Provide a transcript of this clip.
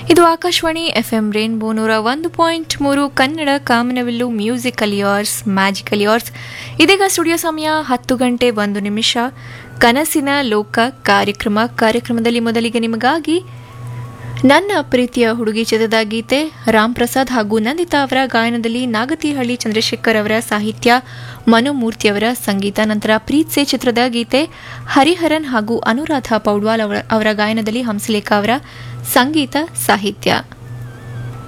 ಇದು Akashvani FM rainbow ನೂರ ಒಂದು ಪಾಯಿಂಟ್ ಮೂರು ಕನ್ನಡ ಕಾಮನವಿಲ್ಲು ಮ್ಯೂಸಿಕಲ್ ಇಯರ್ಸ್ ಮ್ಯಾಜಿಕಲ್ ಇಯರ್ಸ್ ಇದೀಗ ಸ್ಟುಡಿಯೋ ಸಮಯ ಹತ್ತು ಗಂಟೆ ಒಂದು ನಿಮಿಷ ಕನಸಿನ ಲೋಕ ಕಾರ್ಯಕ್ರಮ ಕಾರ್ಯಕ್ರಮದಲ್ಲಿ ಮೊದಲಿಗೆ ನಿಮಗಾಗಿ ನನ್ನ ಪ್ರೀತಿಯ ಹುಡುಗಿ ಚಿತ್ರದ ಗೀತೆ ರಾಮ್ ಪ್ರಸಾದ್ ಹಾಗೂ ನಂದಿತಾ ಅವರ ಗಾಯನದಲ್ಲಿ ನಾಗತಿಹಳ್ಳಿ ಚಂದ್ರಶೇಖರ್ ಅವರ ಸಾಹಿತ್ಯ ಮನೋಮೂರ್ತಿ ಅವರ ಸಂಗೀತ ನಂತರ ಪ್ರೀತ್ಸೆ ಚಿತ್ರದ ಗೀತೆ ಹರಿಹರನ್ ಹಾಗೂ ಅನುರಾಧ ಪೌಡ್ವಾಲ್ ಅವರ ಅವರ ಗಾಯನದಲ್ಲಿ ಹಂಸಲೇಖ ಅವರ ಸಂಗೀತ ಸಾಹಿತ್ಯ